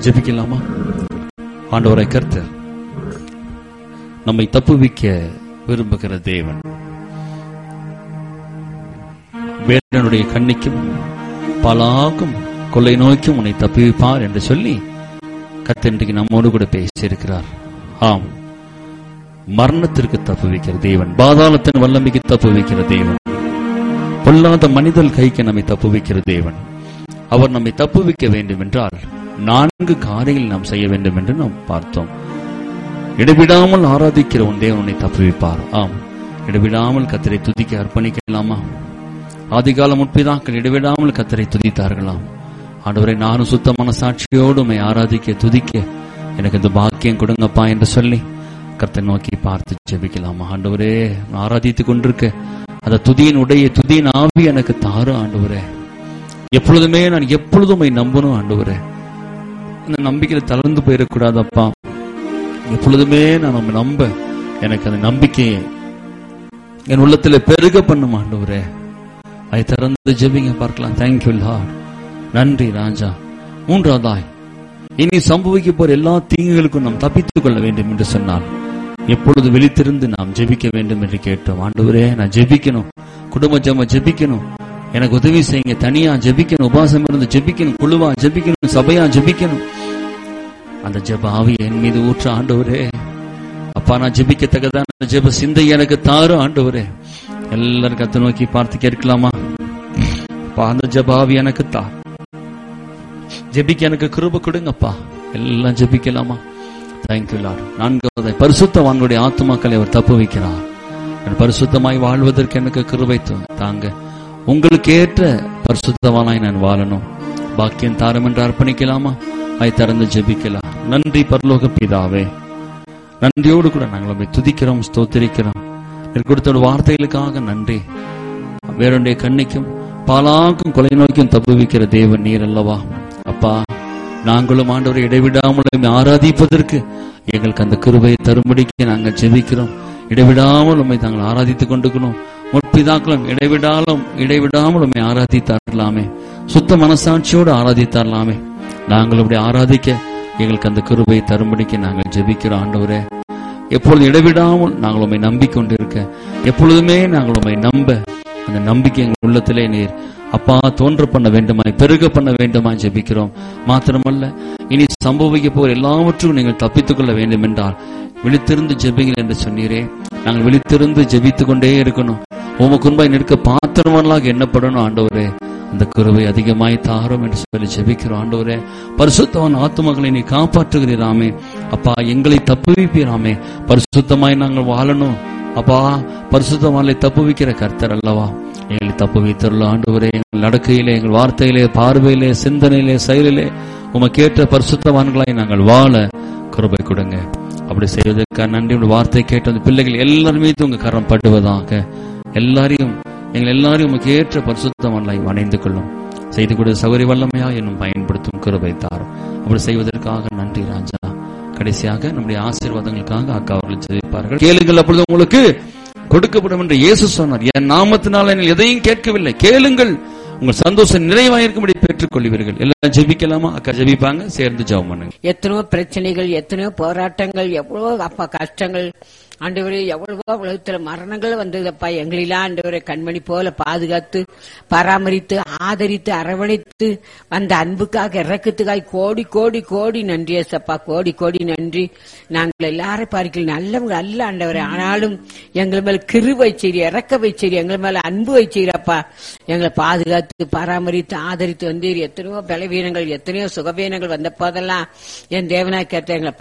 ஜெபிக்கலாமா ஆண்டவரை கர்த்தர் நம்மை தப்புவிக்க விரும்புகிற தேவன் வேடனுடைய கண்ணிக்கும் பலாக்கும் கொள்ளை நோய்க்கும் உன்னை தப்புவிப்பார் என்று சொல்லி கர்த்தர் இன்றைக்கு நம்மோடு கூட பேசியிருக்கிறார் ஆம் மரணத்திற்கு தப்புவிக்கிற தேவன் பாதாளத்தின் வல்லமைக்கு தப்புவிக்கிற தேவன் பொல்லாத மனிதல் கைக்கு நம்மை தப்புவிக்கிற தேவன் அவர் நம்மை தப்புவிக்க வேண்டும் என்றால் நான்கு காரியங்கள் நாம் செய்ய வேண்டும் என்று நாம் பார்த்தோம் இடைவிடாமல் ஆராதிக்கிற உன் தேவன் உன்னை தப்புவிப்பார் ஆம் இடைவிடாமல் கத்தரை துதிக்க அர்ப்பணிக்கலாமா ஆதிகால முற்பிதாக்கள் இடைவிடாமல் கத்தரை துதித்தார்களாம் ஆண்டவரை நானும் சுத்த மனசாட்சியோடு உம்மை ஆராதிக்க துதிக்க எனக்கு இந்த பாக்கியம் கொடுங்கப்பா என்று சொல்லி கர்த்தரை நோக்கி பார்த்து ஜெபிக்கலாமா ஆண்டவரே நான் ஆராதித்துக் கொண்டிருக்க அந்த துதியின் உடைய துதியின் ஆவி எனக்கு தாரு ஆண்டவரே எப்பொழுதுமே நான் எப்பொழுதும் உம்மை நம்பணும் ஆண்டவரே அந்த நம்பிக்கையில தளர்ந்து போயிடக்கூடாதப்பா எப்பொழுதுமே நான் நம்ம நம்ப எனக்கு அந்த நம்பிக்கையை என் உள்ளத்துல பெருக பண்ணும் ஆண்டவரே அதை திறந்து ஜெபிங்க பார்க்கலாம் தேங்க்யூ லார்ட் நன்றி ராஜா மூன்றாவதாய் இனி சம்பவிக்க போற எல்லா தீங்குகளுக்கும் நாம் தப்பித்துக் கொள்ள வேண்டும் என்று சொன்னால் எப்பொழுது விழித்திருந்து நாம் ஜெபிக்க வேண்டும் என்று கேட்டோம் ஆண்டவரே நான் ஜெபிக்கணும் குடும்ப ஜெபம் ஜெபிக்கணும் எனக்கு உதவி செய்யுங்க தனியா ஜெபிக்கணும் உபாசம் இருந்து ஜெபிக்கணும் குழுவா ஜெபிக்கணும் சபையா ஜெபிக்கணும் அந்த ஜெப ஆவி என் மீது ஊற்ற ஆண்டவரே அப்பா நான் ஜெபிக்கத்தக்கதான ஜெப சிந்தை எனக்கு தாரு ஆண்டவரே எல்லாரும் கத்த நோக்கி பார்த்து கேட்கலாமா அப்பா அந்த ஜெப ஆவி எனக்கு தா ஜெபிக்க எனக்கு கிருப கொடுங்கப்பா எல்லாம் ஜெபிக்கலாமா தேங்க்யூ லார்ட் நான்காவது பரிசுத்தவான்களுடைய ஆத்துமாக்களை அவர் தப்பு வைக்கிறார் நான் பரிசுத்தமாய் வாழ்வதற்கு எனக்கு கிருபை தா- தாங்க உங்களுக்கு ஏற்ற பரிசுத்தவானாய் நான் வாழணும் பாக்கியம் தாரம் என்று அர்ப்பணிக்கலாமா அதை திறந்து ஜெபிக்கலாம் நன்றி பரலோக பிதாவே நன்றியோடு கூட நாங்கள் உம்மை துதிக்கிறோம் ஸ்தோத்திரிக்கிறோம் நீர் கொடுத்த ஒரு வார்த்தைகளுக்காக நன்றி வேறொன்றைய கண்ணிக்கும் பாலாக்கும் கொலை நோய்க்கும் தப்புவிக்கிற தேவன் நீர் அல்லவா அப்பா நாங்களும் ஆண்டவரை இடைவிடாமல் உம்மை ஆராதிப்பதற்கு எங்களுக்கு அந்த கிருபையை தரும்படிக்கு நாங்கள் ஜெபிக்கிறோம் இடைவிடாமல் உண்மை தாங்கள் ஆராதித்துக் கொண்டிருக்கணும் முற்பிதாக்களும் இடைவிடாலும் இடைவிடாமல் உண்மை ஆராதித்தார்களாமே சுத்த மனசாட்சியோடு ஆராதித்தார்களாமே நாங்கள் அப்படி ஆராதிக்க எங்களுக்கு அந்த கிருபையை தரும்படிக்கு நாங்கள் ஜெபிக்கிறோம் ஆண்டவரே எப்பொழுது இடைவிடாமல் நாங்கள் உண்மை நம்பிக்கொண்டிருக்க எப்பொழுதுமே நாங்கள் உண்மை நம்ப அந்த நம்பிக்கை எங்கள் உள்ளத்திலே நீர் அப்பா தோன்ற பண்ண வேண்டுமாய் பெருக பண்ண வேண்டுமாய் ஜெபிக்கிறோம் மாத்திரமல்ல இனி சம்பவிக்க போற எல்லாவற்றும் நீங்கள் தப்பித்துக் கொள்ள வேண்டும் என்றால் விழித்திருந்து ஜெபிங்கள் என்று சொன்னீரே நாங்கள் விழித்திருந்து ஜெபித்துக் கொண்டே இருக்கணும் உமக்கு முன்பாய் நிற்க பாத்திரமல்லாக எண்ணப்படணும் ஆண்டவரே அந்த குருவை அதிகமாய் தாரும் என்று சொல்லி ஜெபிக்கிறோம் ஆண்டவரே பரிசுத்தவன் ஆத்துமகளை நீ காப்பாற்றுகிறீராமே அப்பா எங்களை தப்புவிப்பீராமே பரிசுத்தமாய் நாங்கள் வாழணும் அப்பா பரிசுத்தவான்களை தப்புவிக்கிற கர்த்தர் அல்லவா எங்களை தப்புவித்தருள் ஆண்டவரே எங்கள் நடக்கையிலே எங்கள் வார்த்தையிலே பார்வையிலே சிந்தனையிலே செயலிலே உமக்கேற்ற பரிசுத்தவான்களாய் நாங்கள் வாழ கிருபை கொடுங்க அப்படி செய்வதற்காக நன்றி உங்கள் வார்த்தை கேட்ட அந்த பிள்ளைகள் எல்லாரும் மீது உங்க கரம் படுவதாக எல்லாரையும் எங்கள் எல்லாரையும் உமக்கு ஏற்ற பரிசுத்தவான்களாய் அணைந்து கொள்ளும் செய்து கொடு சௌகரிய வல்லமையா என்னும் பயன்படுத்தும் கிருபை தாரும் அப்படி செய்வதற்காக நன்றி ராஜா கடைசியாக நம்முடைய ஆசீர்வாதங்களுக்காக அக்கா அவர்கள் ஜெபிப்பார்கள் கேளுங்கள் அப்பொழுது உங்களுக்கு கொடுக்கப்படும் என்று இயேசு சொன்னார் என் நாமத்தினால் என்னில் எதையும் கேட்கவில்லை கேளுங்கள் உங்கள் சந்தோஷம் நிறைவாயிருக்கும்படி பெற்றுக் கொள்வீர்கள் எல்லாம் ஜெபிக்கலாமா அக்கா ஜெபிப்பாங்க சேர்ந்து ஜெபம் பண்ணுங்க எத்தனையோ பிரச்சனைகள் எத்தனையோ போராட்டங்கள் எவ்வளவோ அப்பா கஷ்டங்கள் ஆண்டவரே எவ்வளவோ உலகத்துல மரணங்கள் வந்ததப்பா எங்களெல்லாம் ஆண்டவரை கண்மணி போல பாதுகாத்து பராமரித்து ஆதரித்து அரவணைத்து வந்த அன்புக்காக இறக்கத்துக்காக கோடி கோடி கோடி நன்றி ஏசப்பா கோடி கோடி நன்றி நாங்கள் எல்லாரும் பார்க்கல நல்லவங்க அல்ல ஆண்டவரே ஆனாலும் எங்கள் மேல கிரு வைச்சீரி இறக்க வைச்சீரி எங்கள் மேல அன்பு வைச்சீரப்பா எங்களை பாதுகாத்து பராமரித்து ஆதரித்து வந்தீர் எத்தனையோ பலவீனங்கள் எத்தனையோ சுகவீனங்கள் வந்த போதெல்லாம் என் தேவனாய் கேட்ட எங்களை